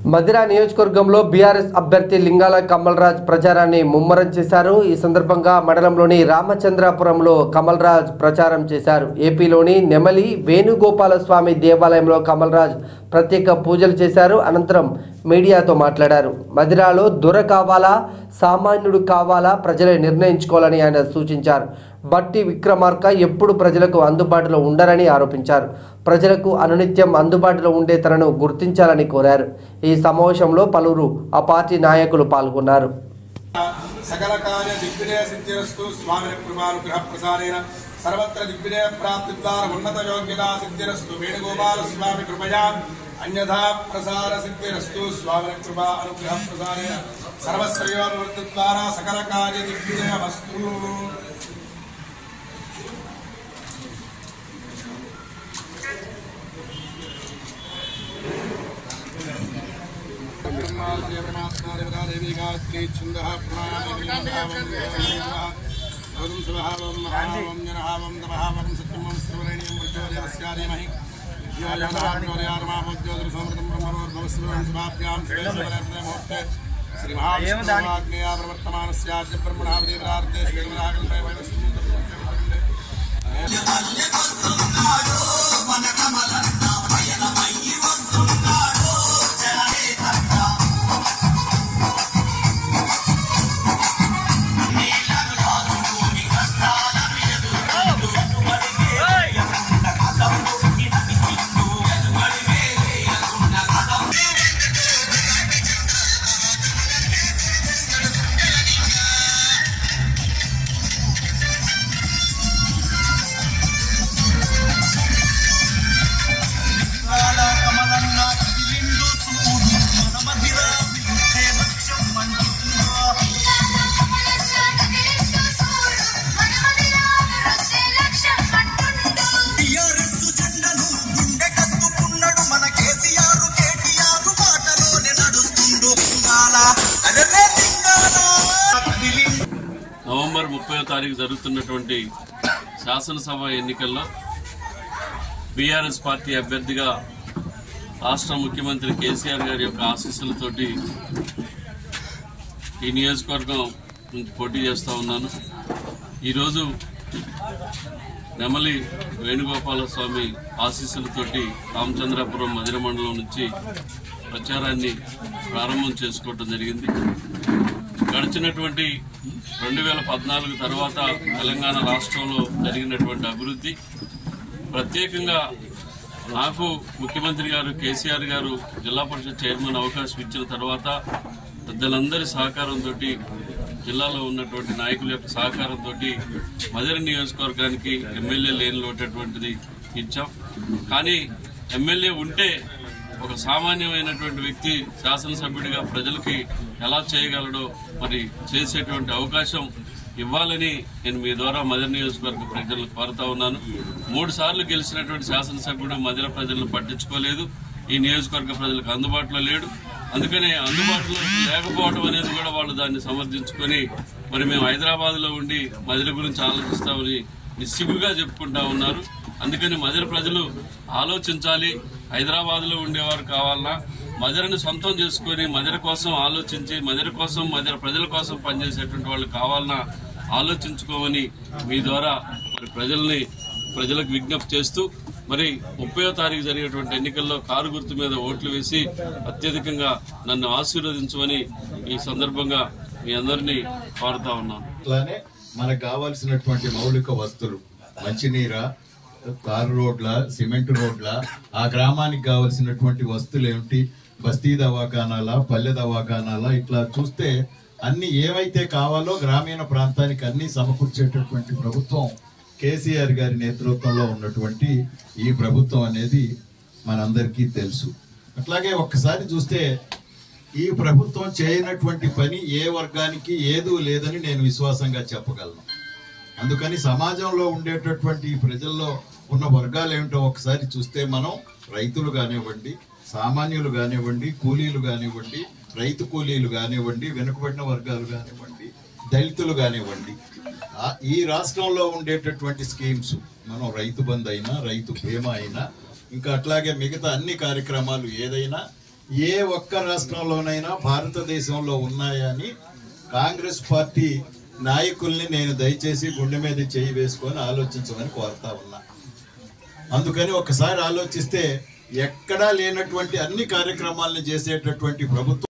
మధిర నియోజకవర్గంలో బీఆర్ఎస్ అభ్యర్థి లింగాల కమల్రాజ్ ప్రచారాన్ని ముమ్మరం చేశారు ఈ సందర్భంగా మండలంలోని రామచంద్రాపురంలో కమల్రాజ్ ప్రచారం చేశారు ఏపీలోని నెమలి వేణుగోపాల స్వామి దేవాలయంలో కమల్రాజ్ ప్రత్యేక పూజలు చేశారు అనంతరం మీడియాతో మాట్లాడారు మధిరాలో దొర కావాలా సామాన్యుడు కావాలా ప్రజలే నిర్ణయించుకోవాలని ఆయన సూచించారు బట్టి విక్రమార్క ఎప్పుడు ప్రజలకు అందుబాటులో ఉండరని ఆరోపించారు ప్రజలకు అనునిత్యం అందుబాటులో ఉండే తనను గుర్తించాలని కోరారు ఈ సమావేశంలో పలువురు ఆ పార్టీ నాయకులు పాల్గొన్నారు సకల కార్య దిగ్విజయ సిద్ధిరస్తు స్వామి కృపానుగ్రహ ప్రసారేణ సర్వత్ర దిగ్విజయ ప్రాప్తిద్వార ఉన్నత యోగ్యతా సిద్ధిరస్తు వేణుగోపాల స్వామి కృపయా అన్యథా ప్రసార సిద్ధిరస్తు స్వామి కృపా అనుగ్రహ ప్రసారేణ సర్వస్వయోగ ద్వారా సకల కార్య దిగ్విజయ వస్తు దేవి గాయత్రి ఛంద ఓం శుభావం మహావం జనహావం తమహావం సత్యమం శ్రవణీయం ప్రచోదయస్యాధీమహి జ్యోతిర్సమృతం బ్రహ్మోద్భవస్వం శుభాభ్యాం ముహూర్తే శ్రీ మహావిష్ణువాగ్నేయ ప్రవర్తమానస్యాద్య బ్రహ్మణా దేవరార్తే శ్రీమరాగల్పై టిఆర్ఎస్ జెండను గుండె కత్తుకున్నాడు మన కేసీఆర్ కేటీఆర్ బాటలోనే నడుస్తుండు లింగాల అదనే లింగాల కదిలి నవంబర్ ముప్పై తారీఖు జరుగుతున్నటువంటి శాసనసభ ఎన్నికల్లో బీఆర్ఎస్ పార్టీ అభ్యర్థిగా రాష్ట్ర ముఖ్యమంత్రి కేసీఆర్ గారి యొక్క ఆశీస్సులతోటి ఈ నియోజకవర్గం నుంచి పోటీ చేస్తూ ఉన్నాను ఈరోజు నెమలి వేణుగోపాల స్వామి ఆశీస్సులతోటి రామచంద్రాపురం మధిర మండలం నుంచి ప్రచారాన్ని ప్రారంభం చేసుకోవడం జరిగింది గడిచినటువంటి రెండు వేల పద్నాలుగు తర్వాత తెలంగాణ రాష్ట్రంలో జరిగినటువంటి అభివృద్ధి ప్రత్యేకంగా నాకు ముఖ్యమంత్రి గారు కేసీఆర్ గారు జిల్లా పరిషత్ చైర్మన్ అవకాశం ఇచ్చిన తర్వాత పెద్దలందరి సహకారంతో జిల్లాలో ఉన్నటువంటి నాయకుల యొక్క సహకారంతో మధుర నియోజకవర్గానికి ఎమ్మెల్యే లేని లోటటువంటిది ఇచ్చాం కానీ ఎమ్మెల్యే ఉంటే ఒక సామాన్యమైనటువంటి వ్యక్తి శాసనసభ్యుడిగా ప్రజలకి ఎలా చేయగలడో మరి చేసేటువంటి అవకాశం ఇవ్వాలని నేను మీ ద్వారా మధుర నియోజకవర్గ ప్రజలను కోరుతా ఉన్నాను మూడు సార్లు గెలిచినటువంటి శాసనసభ్యుడు మధుర ప్రజలను పట్టించుకోలేదు ఈ నియోజకవర్గ ప్రజలకు అందుబాటులో లేడు అందుకనే అందుబాటులో లేకపోవడం అనేది కూడా వాళ్ళు దాన్ని సమర్థించుకొని మరి మేము హైదరాబాద్ లో ఉండి మధుర గురించి ఆలోచిస్తామని నిస్సిగ్గుగా చెప్పుకుంటా ఉన్నారు అందుకని మధుర ప్రజలు ఆలోచించాలి హైదరాబాద్ లో ఉండేవారు కావాలన్నా మధురని సొంతం చేసుకొని మధుర కోసం ఆలోచించి మధుర కోసం మధుర ప్రజల కోసం పనిచేసేటువంటి వాళ్ళు కావాలన్నా ఆలోచించుకోమని మీ ద్వారా మరి ప్రజల్ని ప్రజలకు విజ్ఞప్తి చేస్తూ మరి ముప్పయో తారీఖు జరిగేటువంటి ఎన్నికల్లో కారు గుర్తు మీద ఓట్లు వేసి అత్యధికంగా నన్ను ఆశీర్వదించమని ఈ సందర్భంగా మీ అందరినీ కోరుతా ఉన్నాను అట్లానే మనకు కావాల్సినటువంటి మౌలిక వస్తువులు మంచినీర తారు రోడ్ల సిమెంట్ రోడ్ల ఆ గ్రామానికి కావాల్సినటువంటి వస్తువులు ఏమిటి బస్తీ దవాఖానాల పల్లె దవాఖానాల ఇట్లా చూస్తే అన్ని ఏవైతే కావాలో గ్రామీణ ప్రాంతానికి అన్ని సమకూర్చేటటువంటి ప్రభుత్వం కేసీఆర్ గారి నేతృత్వంలో ఉన్నటువంటి ఈ ప్రభుత్వం అనేది మనందరికీ తెలుసు అట్లాగే ఒక్కసారి చూస్తే ఈ ప్రభుత్వం చేయనటువంటి పని ఏ వర్గానికి ఏదూ లేదని నేను విశ్వాసంగా చెప్పగలను అందుకని సమాజంలో ఉండేటటువంటి ఈ ప్రజల్లో ఉన్న వర్గాలు ఏమిటో ఒకసారి చూస్తే మనం రైతులు కానివ్వండి సామాన్యులు కానివ్వండి కూలీలు కానివ్వండి రైతు కూలీలు కానివ్వండి వెనుకబడిన వర్గాలు కానివ్వండి దళితులు కానివ్వండి ఆ- ఈ రాష్ట్రంలో ఉండేటటువంటి స్కీమ్స్ మనం రైతు బంధు అయినా రైతు బీమా అయినా ఇంకా అట్లాగే మిగతా అన్ని కార్యక్రమాలు ఏదైనా ఏ ఒక్క రాష్ట్రంలోనైనా భారతదేశంలో ఉన్నాయని కాంగ్రెస్ పార్టీ నాయకుల్ని నేను దయచేసి గుండె మీద చేయి వేసుకొని ఆలోచించమని కోరుతా ఉన్నా అందుకని ఒకసారి ఆలోచిస్తే ఎక్కడా లేనటువంటి అన్ని కార్యక్రమాలను చేసేటటువంటి ప్రభుత్వం